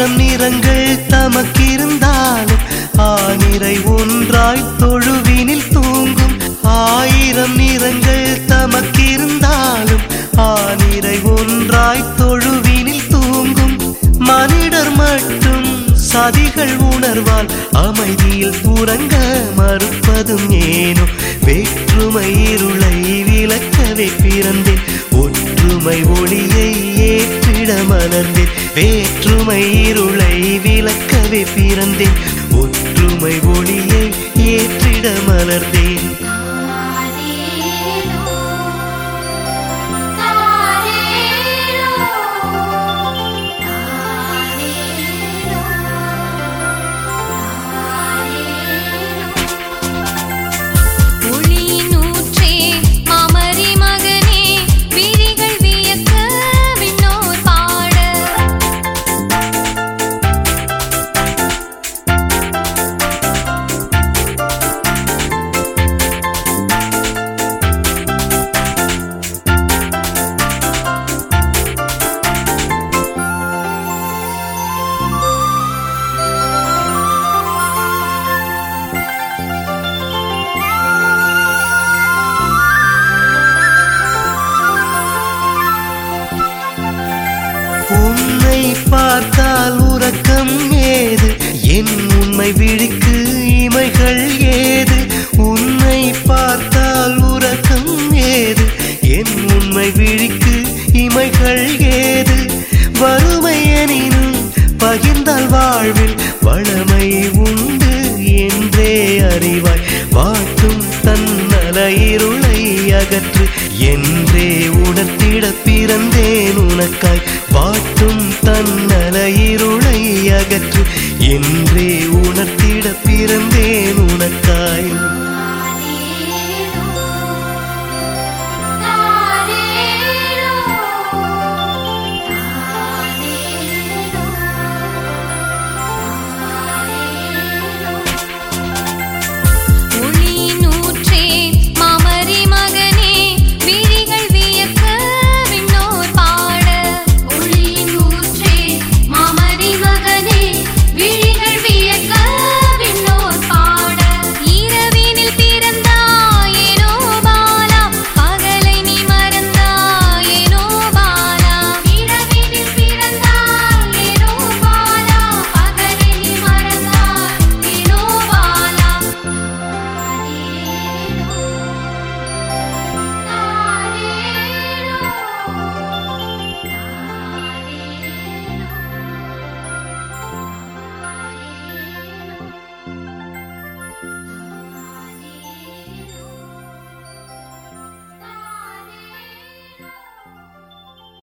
ஆயிரம் நிறங்கள் தமக்கிருந்தாலும் ஆனிரை ஒன்றாய் தொழுவினில் தூங்கும் ஆயிரம் நிறங்கள் தமக்கிருந்தாலும் ஆனிரை ஒன்றாய் தொழுவினில் தூங்கும் மனிதர் மட்டும் சதிகள் உணர்வால் அமைதியில் உறங்க மறுப்பதும் ஏனோ வேற்றுமை இருளை விளக்கவே பிறந்தேன் ஒற்றுமை ஒளியை ஏற்றிட மலர்ந்தேன் வேற்றுமை இருளை விளக்கவே பிறந்தேன் ஒற்றுமை ஒளியை ஏற்றிட மலர்ந்தேன் தாரேலோ தாரேலோ தாரேலோ தாரேலோ ஒளியின் ஊற்றே மாமரி மகனே விழிகள் வியக்க விண்ணோர் பாட உன்னை பார்த்தால் உறக்கம் ஏது என் உண்மை விழிக்கு இமைகள் ஏது உன்னை பார்த்தால் உறக்கம் ஏது என் உண்மை விழிக்கு இமைகள் ஏது வறுமை எனினும் பகிர்ந்தால் வாழ்வில் வளமை உண்டு என்றே அறிவாய் வாட்டும் தன்னல இருளை அகற்று என்றே உணர்த்திட பிறந்தேன் உனக்காய் வாட்டும் தன்னல இருளை அகற்று என்றே உணர்த்திட பிறந்தேன் உனக்காய்